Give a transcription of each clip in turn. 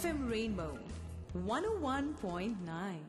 FM Rainbow 101.9.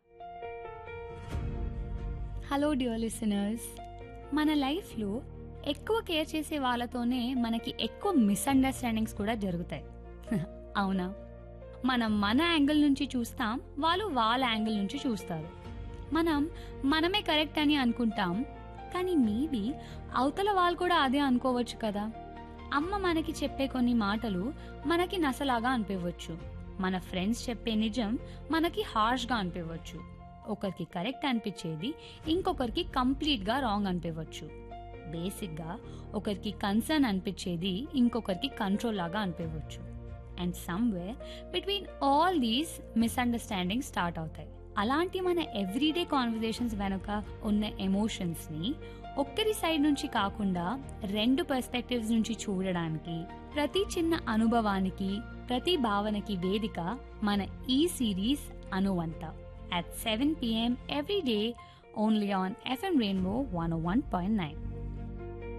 Hello dear listeners మన లైఫ్లో ఎక్కువ కేర్ చేసే వాళ్ళతోనే మనకి ఎక్కువ మిస్అండర్స్టాండింగ్స్ కూడా జరుగుతాయి అవునా మనం మన యాంగిల్ నుంచి చూస్తాం వాళ్ళు వాళ్ళ యాంగిల్ నుంచి చూస్తారు మనం మనమే కరెక్ట్ అని అనుకుంటాం కానీ మేబీ అవతల వాళ్ళు కూడా అదే అనుకోవచ్చు కదా అమ్మ మనకి చెప్పే కొన్ని మాటలు మనకి నసలాగా అనిపించవచ్చు మన ఫ్రెండ్స్ చెప్పే నిజం మనకి హార్ష్గా అనిపించవచ్చు ఒకరికి కరెక్ట్ అనిపించేది ఇంకొకరికి కంప్లీట్గా రాంగ్ అనిపించవచ్చు బేసిక్గా ఒకరికి కన్సర్న్ అనిపించేది ఇంకొకరికి కంట్రోల్ లాగా అనిపించవచ్చు and somewhere between all these misunderstanding start అవుతాయి అలాంటి మన ఎవ్రీడే కాన్వర్జేషన్స్ వెనుక ఉన్న ఎమోషన్స్ ని ఒక్కరి సైడ్ నుంచి కాకుండా రెండు పర్స్పెక్టివ్స్ నుంచి చూడడానికి ప్రతి చిన్న అనుభవానికి ప్రతి భావనకి వేదిక మన ఈ సిరీస్ అనువంత at 7 p.m. every day only on FM Rainbow 101.9.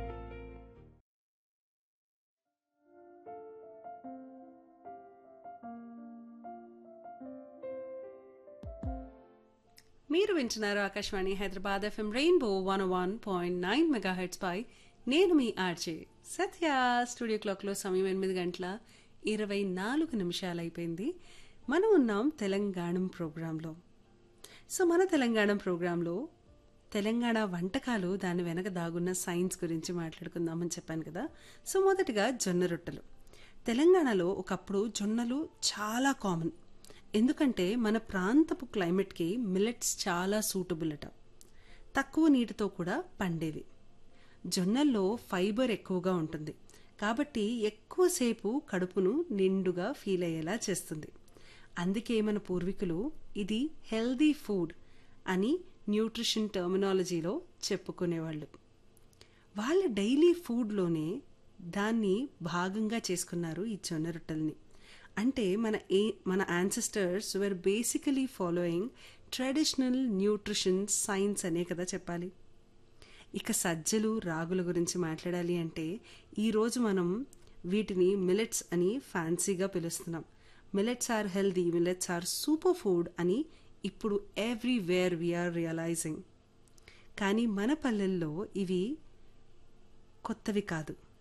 మీరు వింటున్నారు Akashvani Hyderabad FM rainbow one one point nine మెగా పై నేను మీ ఆర్జే సత్య స్టూడియో క్లాక్లో సమయం ఎనిమిది గంటల ఇరవై నాలుగు నిమిషాలు అయిపోయింది మనం ఉన్నాం తెలంగాణ ప్రోగ్రాంలో సో మన తెలంగాణ ప్రోగ్రాంలో తెలంగాణ వంటకాలు దాని వెనక దాగున్న సైన్స్ గురించి మాట్లాడుకుందామని చెప్పాను కదా సో మొదటిగా జొన్న రొట్టెలు తెలంగాణలో ఒకప్పుడు జొన్నలు చాలా కామన్ ఎందుకంటే మన ప్రాంతపు క్లైమేట్కి మిల్లెట్స్ చాలా సూటబుల్ అట తక్కువ నీటితో కూడా పండేవి జొన్నల్లో ఫైబర్ ఎక్కువగా ఉంటుంది కాబట్టి ఎక్కువసేపు కడుపును నిండుగా ఫీల్ అయ్యేలా చేస్తుంది అందుకే మన పూర్వీకులు ఇది హెల్దీ ఫుడ్ అని న్యూట్రిషన్ టర్మినాలజీలో చెప్పుకునేవాళ్ళు వాళ్ళ డైలీ ఫుడ్లోనే దాన్ని భాగంగా చేసుకున్నారు ఈ జొన్న రొట్టెల్ని అంటే మన ఏ మన ancestors were basically following traditional nutrition science అనే కదా చెప్పాలి ఇక సజ్జలు రాగుల గురించి మాట్లాడాలి అంటే ఈరోజు మనం వీటిని మిలెట్స్ అని ఫ్యాన్సీగా పిలుస్తున్నాం millets are healthy millets are super food అని ఇప్పుడు ఎవ్రీవేర్ వీఆర్ రియలైజింగ్ కానీ మన పల్లెల్లో ఇవి కొత్తవి కాదు